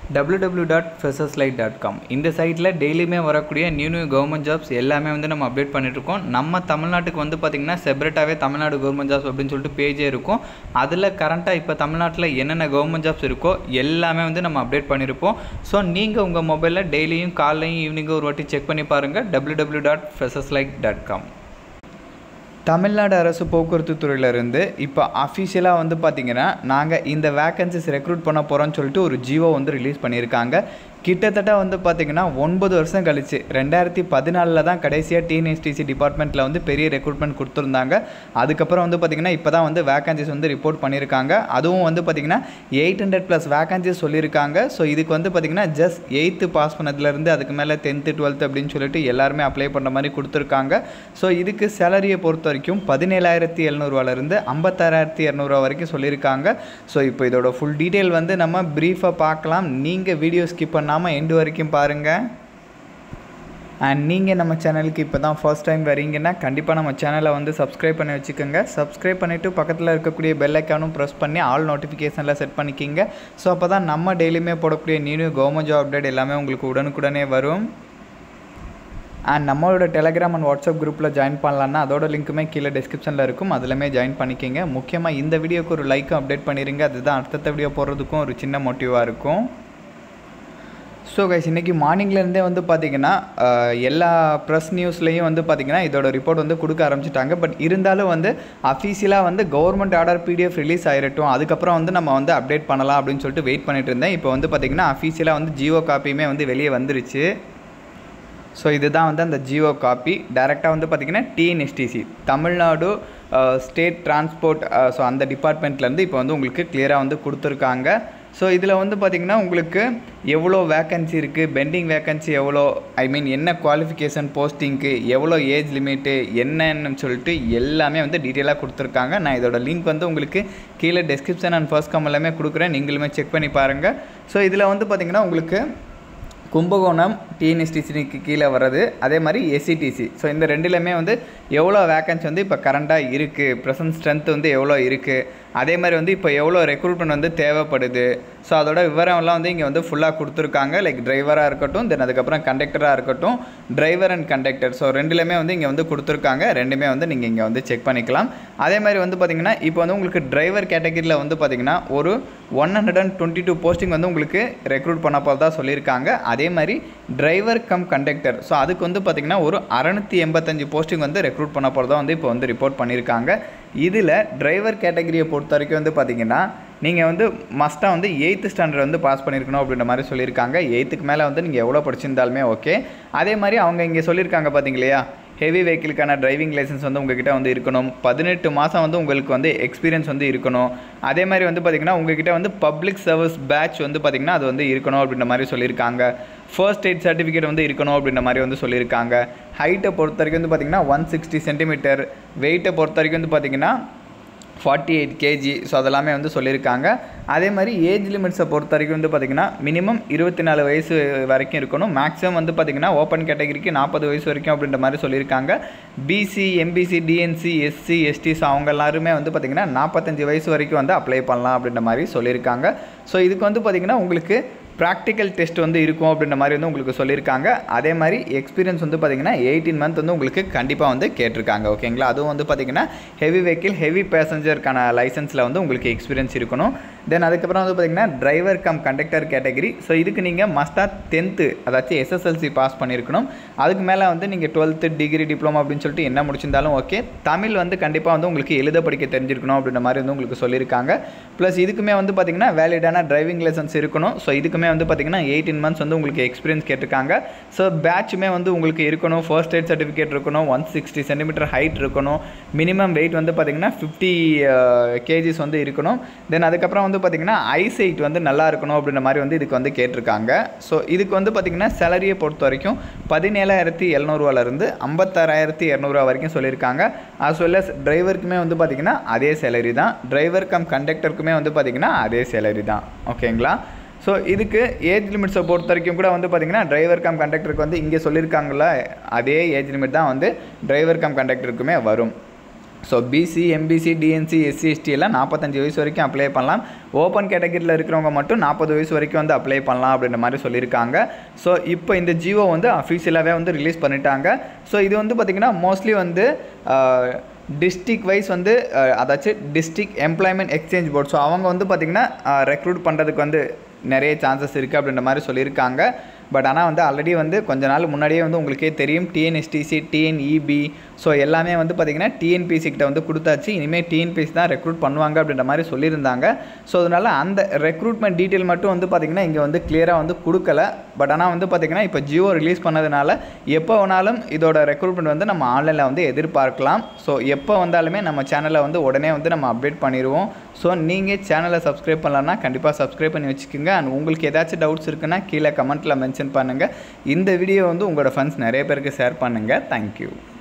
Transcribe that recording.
www.freshers dot dot com இந்த சைட்டில் டெய்லியுமே வரக்கூடிய நியூ நியூ கவர்மெண்ட் ஜாப்ஸ் எல்லாமே வந்து நம்ம அப்டேட் பண்ணிட்டுருக்கோம் நம்ம தமிழ்நாட்டுக்கு வந்து பார்த்திங்கன்னா செப்பரேட்டாகவே தமிழ்நாடு கவர்மெண்ட் ஜாப்ஸ் அப்படின்னு சொல்லிட்டு பேஜே இருக்கும் அதில் கரண்ட்டாக இப்போ தமிழ்நாட்டில் என்னென்ன கவர்மெண்ட் ஜாப்ஸ் இருக்கோ எல்லாமே வந்து நம்ம அப்டேட் பண்ணியிருப்போம் ஸோ நீங்கள் உங்கள் மொபைலில் டெய்லியும் காலையும் ஈவினிங்கும் ஒரு வாட்டி செக் பண்ணி பாருங்கள் www.freshers dot freshers like dot com Tamil Nadu அரசு போக்குவரத்து துறையிலேருந்து இப்போ அஃபிஷியலாக வந்து பார்த்திங்கன்னா நாங்கள் இந்த வேக்கன்சிஸ் ரெக்ரூட் பண்ண போகிறோம்னு சொல்லிட்டு ஒரு ஜியோ வந்து ரிலீஸ் பண்ணியிருக்காங்க கிட்டத்தட்ட வந்து பார்த்திங்கன்னா ஒன்பது வருஷம் கழிச்சு ரெண்டாயிரத்தி பதினாலில் தான் கடைசியாக டிஎன்எஸ்டிசி டிபார்ட்மெண்ட்டில் வந்து பெரிய ரெக்ரூட்மெண்ட் கொடுத்துருந்தாங்க அதுக்கப்புறம் வந்து பார்த்திங்கன்னா இப்போ தான் வந்து வேக்கன்சிஸ் வந்து ரிப்போர்ட் பண்ணியிருக்காங்க அதுவும் வந்து பார்த்திங்கன்னா எயிட் ஹண்ட்ரட் ப்ளஸ் வேக்கன்சிஸ் சொல்லியிருக்காங்க ஸோ இதுக்கு வந்து பார்த்திங்கன்னா ஜஸ்ட் எயித்து பாஸ் பண்ணதுலேருந்து அதுக்கு மேலே டென்த்து டுவெல்த்து அப்படின்னு சொல்லிட்டு எல்லாருமே அப்ளை பண்ணுற மாதிரி கொடுத்துருக்காங்க ஸோ இதுக்கு சேலரியை பொறுத்த வரைக்கும் பதினேழாயிரத்தி எழுநூறுவாலேருந்து ஐம்பத்தாறாயிரத்தி இரநூறுவா வரைக்கும் சொல்லியிருக்காங்க ஸோ இப்போ இதோட ஃபுல் டீட்டெயில் வந்து நம்ம ப்ரீஃபாக பார்க்கலாம் நீங்கள் வீடியோ ஸ்கிப் பண்ணாமல் எண்டு வரைக்கும் பாருங்கள் அண்ட் நீங்கள் நம்ம சேனலுக்கு இப்போ தான் ஃபர்ஸ்ட் டைம் வரீங்கன்னா கண்டிப்பாக நம்ம சேனலை வந்து சப்ஸ்கிரைப் பண்ணி வச்சுக்கோங்க சப்ஸ்கிரைப் பண்ணிவிட்டு பக்கத்தில் இருக்கக்கூடிய பெல் ஐக்கானும் ப்ரெஸ் பண்ணி ஆல் நோட்டிஃபிகேஷனில் செட் பண்ணிக்கிங்க ஸோ அப்போ தான் நம்ம டெய்லியுமே போடக்கூடிய new new government job update எல்லாமே உங்களுக்கு உடனுக்குடனே வரும் அண்ட் நம்மளோட டெலகிராம் அண்ட் வாட்ஸ்அப் குரூப்பில் ஜாயின் பண்ணலான்னா அதோட லிங்க்குமே கீழே டிஸ்கிரிப்ஷனில் இருக்கும் அதிலுமே ஜாயின் பண்ணிக்கிங்க முக்கியமாக இந்த வீடியோக்கு ஒரு லைக்கும் அப்டேட் பண்ணிடுங்க அதுதான் அடுத்தடுத்த வீடியோ போடுறதுக்கும் ஒரு சின்ன மோட்டிவாக இருக்கும் ஸோ கைஸ் இன்றைக்கி மார்னிங்லேருந்தே வந்து பார்த்திங்கன்னா எல்லா ப்ரெஸ் நியூஸ்லேயும் வந்து பார்த்திங்கன்னா இதோட ரிப்போர்ட் வந்து கொடுக்க ஆரம்பிச்சிட்டாங்க பட் இருந்தாலும் வந்து அஃபீஷியலாக வந்து கவர்மெண்ட் ஆர்டர் பிடிஎஃப் ரிலீஸ் ஆகிரட்டும் அதுக்கப்புறம் வந்து நம்ம வந்து அப்டேட் பண்ணலாம் அப்படின்னு சொல்லிட்டு வெயிட் பண்ணிட்டு இருந்தேன் இப்போ வந்து பார்த்திங்கன்னா அஃபீஷியலாக வந்து ஜியோ காப்பியுமே வந்து வெளியே வந்துருச்சு ஸோ இதுதான் வந்து அந்த ஜியோ காப்பி டைரெக்டாக வந்து பார்த்திங்கன்னா TNSTC Tamil Nadu state transport so அந்த டிபார்ட்மெண்ட்லேருந்து இப்போ வந்து உங்களுக்கு கிளியராக வந்து கொடுத்துருக்காங்க ஸோ இதில் வந்து பார்த்திங்கன்னா உங்களுக்கு எவ்வளோ வேக்கன்சி இருக்குது பெண்டிங் வேக்கன்சி எவ்வளோ ஐ மீன் என்ன குவாலிஃபிகேஷன் போஸ்டிங்க்கு எவ்வளோ ஏஜ் லிமிட்டு என்னன்னு சொல்லிட்டு எல்லாமே வந்து டீட்டெயிலாக கொடுத்துருக்காங்க நான் இதோட லிங்க் வந்து உங்களுக்கு கீழே டெஸ்கிரிப்ஷன் அண்ட் ஃபர்ஸ்ட் கம் எல்லாமே கொடுக்குறேன் நீங்களுமே செக் பண்ணி பாருங்கள் ஸோ இதில் வந்து பார்த்திங்கன்னா உங்களுக்கு கும்பகோணம் டிஎன்எஸ்டிசிக்கு கீழே வர்றது அதே மாதிரி எஸ்சிடிசி ஸோ இந்த ரெண்டுலேயுமே வந்து எவ்வளோ வேக்கன்சி வந்து இப்போ கரண்ட்டாக இருக்குது ப்ரெசன்ட் ஸ்ட்ரென்த் வந்து எவ்வளோ இருக்குது அதே மாதிரி வந்து இப்போ எவ்வளோ ரெக்ரூட்மெண்ட் வந்து தேவைப்படுது ஸோ அதோட விவரம்லாம் வந்து இங்கே வந்து ஃபுல்லாக கொடுத்துருக்காங்க லைக் டிரைவராக இருக்கட்டும் தென் அதுக்கப்புறம் கண்டக்டராக இருக்கட்டும் டிரைவர் அண்ட் கண்டக்டர் ஸோ ரெண்டுலேயுமே வந்து இங்கே வந்து கொடுத்துருக்காங்க ரெண்டுமே வந்து நீங்கள் இங்கே வந்து செக் பண்ணிக்கலாம் அதே மாதிரி வந்து பார்த்திங்கன்னா இப்போ வந்து உங்களுக்கு டிரைவர் கேட்டகரியில் வந்து பார்த்திங்கன்னா ஒரு one hundred and twenty two posting வந்து உங்களுக்கு ரெக்ரூட் பண்ண போகிறதா சொல்லியிருக்காங்க அதே மாதிரி டிரைவர் கம் கண்டக்டர் ஸோ அதுக்கு வந்து பார்த்திங்கன்னா ஒரு அறநூற்றி எண்பத்தஞ்சு போஸ்டிங் வந்து ரெக்ரூட் பண்ண போகிறதா வந்து இப்போ வந்து ரிப்போர்ட் பண்ணியிருக்காங்க இதில் டிரைவர் கேட்டகரியை பொறுத்த வரைக்கும் வந்து பார்த்திங்கன்னா நீங்கள் வந்து மஸ்ட்டாக வந்து எயித்து ஸ்டாண்டர்ட் வந்து பாஸ் பண்ணியிருக்கணும் அப்படின்ற மாதிரி சொல்லியிருக்காங்க எயித்துக்கு மேலே வந்து நீங்கள் எவ்வளோ படிச்சிருந்தாலுமே ஓகே அதே மாதிரி அவங்க இங்கே சொல்லியிருக்காங்க பார்த்தீங்க இல்லையா ஹெவி வெஹிக்கிளுக்கான டிரைவிங் லைசன்ஸ் வந்து உங்ககிட்ட வந்து இருக்கணும் பதினெட்டு மாதம் வந்து உங்களுக்கு வந்து எக்ஸ்பீரியன்ஸ் வந்து இருக்கணும் அதே மாதிரி வந்து பார்த்திங்கன்னா உங்ககிட்ட வந்து பப்ளிக் சர்வீஸ் பேட்ச் வந்து பார்த்திங்கன்னா அது வந்து இருக்கணும் அப்படின்ற மாதிரி சொல்லியிருக்காங்க ஃபர்ஸ்ட் எய்ட் சர்டிஃபிகேட் வந்து இருக்கணும் அப்படின்ற மாதிரி வந்து சொல்லியிருக்காங்க ஹைட்டை பொறுத்த வரைக்கும் வந்து பார்த்திங்கன்னா ஒன் சிக்ஸ்டி சென்டிமீட்டர் வெயிட்டை பொறுத்த வரைக்கும் வந்து பார்த்திங்கன்னா ஃபார்ட்டி எயிட் கேஜி ஸோ அதெல்லாமே வந்து சொல்லியிருக்காங்க அதே மாதிரி ஏஜ் லிமிட்ஸை பொறுத்த வரைக்கும் வந்து பார்த்திங்கன்னா மினிமம் இருபத்தி நாலு வயசு வரைக்கும் இருக்கணும் மேக்ஸிமம் வந்து பார்த்திங்கன்னா ஓப்பன் கேட்டகரிக்கு நாற்பது வயசு வரைக்கும் அப்படின்ற மாதிரி சொல்லியிருக்காங்க BC MBC DNC SC STs அவங்க எல்லாருமே வந்து பார்த்திங்கன்னா நாற்பத்தஞ்சு வயசு வரைக்கும் வந்து அப்ளை பண்ணலாம் அப்படின்ற மாதிரி சொல்லியிருக்காங்க ஸோ இதுக்கு வந்து பார்த்திங்கன்னா உங்களுக்கு ப்ராக்டிக்கல் டெஸ்ட் வந்து இருக்கும் அப்படின்ற மாதிரி வந்து உங்களுக்கு சொல்லியிருக்காங்க அதே மாதிரி எக்ஸ்பீரியன்ஸ் வந்து பார்த்திங்கன்னா எயிட்டீன் மந்த் வந்து உங்களுக்கு கண்டிப்பாக வந்து கேட்டிருக்காங்க ஓகேங்களா அதுவும் வந்து பார்த்திங்கன்னா ஹெவி வெஹிக்கிள் ஹெவி பேசஞ்சருக்கான லைசன்ஸில் வந்து உங்களுக்கு எக்ஸ்பீரியன்ஸ் இருக்கணும் தென் அதுக்கப்புறம் வந்து பார்த்திங்கன்னா driver cum conductor category so இதுக்கு நீங்கள் மஸ்ட்டாக டென்த்து அதாச்சும் எஸ்எஸ்எல்சி பாஸ் பண்ணியிருக்கணும் அதுக்கு மேலே வந்து நீங்கள் டுவெல்த்து டிகிரி டிப்ளமோ அப்படின்னு சொல்லிட்டு என்ன முடிச்சிருந்தாலும் ஓகே தமிழ் வந்து கண்டிப்பாக வந்து உங்களுக்கு எழுத படிக்க தெரிஞ்சிருக்கணும் அப்படின்ற மாதிரி வந்து உங்களுக்கு சொல்லியிருக்காங்க ப்ளஸ் இதுக்குமே வந்து பார்த்திங்கன்னா வேலிடான டிரைவிங் லைசன்ஸ் இருக்கணும் ஸோ இதுக்குமே வந்து பார்த்திங்கன்னா எயிட்டீன் மந்த்ஸ் வந்து உங்களுக்கு எக்ஸ்பீரியன்ஸ் கேட்டிருக்காங்க ஸோ பேட்சுமே வந்து உங்களுக்கு இருக்கணும் ஃபர்ஸ்ட் எய்ட் சர்டிஃபிகேட் இருக்கணும் ஒன் சிக்ஸ்டி சென்டிமீட்டர் ஹைட் இருக்கணும் மினிமம் வெயிட் வந்து பார்த்திங்கன்னா ஃபிஃப்டி கேஜிஸ் வந்து இருக்கணும் தென் அதுக்கப்புறம் வந்து பார்த்திங்கன்னா ஐசைட் வந்து நல்லா இருக்கணும் அப்படின்ற மாதிரி வந்து இதுக்கு வந்து கேட்டிருக்காங்க ஸோ இதுக்கு வந்து பார்த்திங்கன்னா சேலரியை பொறுத்த வரைக்கும் பதினேழாயிரத்தி எழுநூறுவாலேருந்து ஐம்பத்தாறாயிரத்தி இரநூறுவா வரைக்கும் சொல்லியிருக்காங்க as well as டிரைவருக்குமே வந்து பார்த்திங்கன்னா அதே சேலரி தான் டிரைவர் கம் கண்டக்டருக்குமே வந்து பார்த்திங்கன்னா அதே சேலரி தான் ஓகேங்களா ஸோ இதுக்கு ஏஜ் லிமிட்ஸை பொறுத்த வரைக்கும் கூட வந்து பார்த்திங்கன்னா டிரைவர் கம் கண்டக்டருக்கு வந்து இங்கே சொல்லியிருக்காங்களா அதே ஏஜ் லிமிட் தான் வந்து டிரைவர் கம் கண்டக்டருக்குமே வரும் so BC MBC DNC SC ST எல்லாம் நாற்பத்தஞ்சு வயசு வரைக்கும் அப்ளை பண்ணலாம் ஓப்பன் கேட்டகரியில் இருக்கிறவங்க மட்டும் நாற்பது வயசு வரைக்கும் வந்து அப்ளை பண்ணலாம் அப்படின்ற மாதிரி சொல்லியிருக்காங்க ஸோ இப்போ இந்த ஜியோ வந்து அஃபீஷியலாகவே வந்து ரிலீஸ் பண்ணிட்டாங்க ஸோ இது வந்து பார்த்திங்கன்னா மோஸ்ட்லி வந்து டிஸ்ட்ரிக் வைஸ் வந்து அஹ், அதாச்சும் district employment exchange board so அவங்க வந்து பார்த்திங்கன்னா ரெக்ரூட் பண்ணுறதுக்கு வந்து நிறைய சான்சஸ் இருக்குது அப்படின்ற மாதிரி சொல்லியிருக்காங்க பட் ஆனால் வந்து ஆல்ரெடி வந்து கொஞ்ச நாள் முன்னாடியே வந்து உங்களுக்கே தெரியும் டிஎன்எஸ்டிசி டிஎன்இபி ஸோ எல்லாமே வந்து பார்த்திங்கன்னா டிஎன்பிசி கிட்ட வந்து கொடுத்தாச்சு இனிமேல் டிஎன்பிசி தான் ரெக்ரூட் பண்ணுவாங்க அப்படின்ற மாதிரி சொல்லியிருந்தாங்க ஸோ அதனால் அந்த ரெக்ரூட்மெண்ட் டீட்டெயில் மட்டும் வந்து பார்த்திங்கன்னா இங்கே வந்து கிளியராக வந்து கொடுக்கல பட் ஆனால் வந்து பார்த்திங்கன்னா இப்போ ஜியோ ரிலீஸ் பண்ணதுனால எப்போ வேணாலும் இதோட ரெக்ரூட்மெண்ட் வந்து நம்ம ஆன்லைனில் வந்து எதிர்பார்க்கலாம் ஸோ எப்போ வந்தாலுமே நம்ம சேனலை வந்து உடனே வந்து நம்ம அப்டேட் பண்ணிடுவோம் ஸோ நீங்கள் சேனலை சப்ஸ்கிரைப் பண்ணலன்னா கண்டிப்பாக சப்ஸ்கிரைப் பண்ணி வச்சுக்கோங்க அண்ட் உங்களுக்கு ஏதாச்சும் டவுட்ஸ் இருக்குன்னா கீழே கமெண்ட்டில் மென்ஷன் பண்ணுங்கள் இந்த வீடியோ வந்து உங்களோட ஃப்ரெண்ட்ஸ் நிறைய பேருக்கு ஷேர் பண்ணுங்கள் தேங்க்யூ